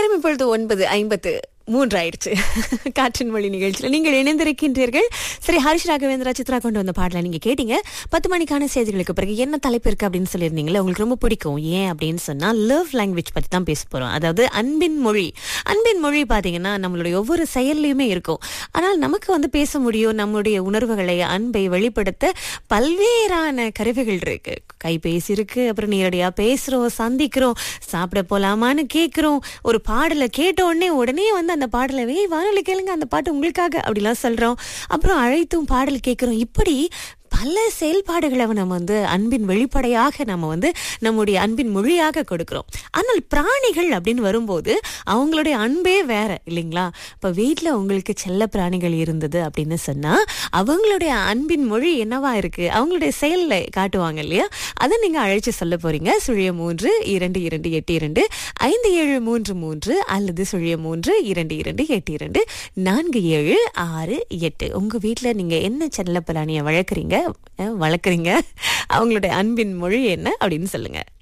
நேரம் இப்பொழுது ஒன்பது ஐம்பத்து மூன்று ஆயிடுச்சு காற்றின் மொழி நிகழ்ச்சியில் நீங்கள் இணைந்திருக்கின்றீர்கள் சரி ஹரிஷ் ராகவேந்திரா சித்ரா கொண்டு வந்த பாடலை நீங்க கேட்டீங்க பத்து மணிக்கான செய்திகளுக்கு பிறகு என்ன தலைப்பு இருக்கு அப்படின்னு சொல்லியிருந்தீங்களே உங்களுக்கு ரொம்ப பிடிக்கும் ஏன் அப்படின்னு சொன்னா லவ் லாங்குவேஜ் பத்தி தான் பேச போறோம் அதாவது அன்பின் மொழி அன்பின் மொழி பாத்தீங்கன்னா நம்மளுடைய ஒவ்வொரு செயல்லையுமே இருக்கும் ஆனால் நமக்கு வந்து பேச முடியும் நம்மளுடைய உணர்வுகளை அன்பை வெளிப்படுத்த பல்வேறான கருவிகள் இருக்கு கைபேசி இருக்கு அப்புறம் நேரடியா பேசுறோம் சந்திக்கிறோம் சாப்பிட போலாமான்னு கேட்கிறோம் ஒரு பாடலை கேட்ட உடனே உடனே வந்து அந்த பாடலை வே வானொலி கேளுங்க அந்த பாட்டு உங்களுக்காக அப்படிலாம் சொல்றோம் அப்புறம் அழைத்தும் பாடல் கேட்கிறோம் இப்படி பல செயல்பாடுகளை நம்ம வந்து அன்பின் வெளிப்படையாக நம்ம வந்து நம்முடைய அன்பின் மொழியாக கொடுக்கிறோம் ஆனால் பிராணிகள் அப்படின்னு வரும்போது அவங்களுடைய அன்பே வேற இல்லைங்களா இப்ப வீட்ல உங்களுக்கு செல்ல பிராணிகள் இருந்தது அப்படின்னு சொன்னா அவங்களுடைய அன்பின் மொழி என்னவா இருக்கு அவங்களுடைய செயல்ல காட்டுவாங்க இல்லையா அதை நீங்க அழைச்சு சொல்ல போறீங்க சுழிய மூன்று இரண்டு இரண்டு எட்டு இரண்டு ஐந்து ஏழு மூன்று மூன்று அல்லது சுழிய மூன்று இரண்டு இரண்டு எட்டு இரண்டு நான்கு ஏழு ஆறு எட்டு உங்க வீட்ல நீங்க என்ன செல்ல பிராணியை வளர்க்குறீங்க அஹ், வளர்க்குறீங்க அவங்களுடைய அன்பின் மொழி என்ன அப்படின்னு சொல்லுங்க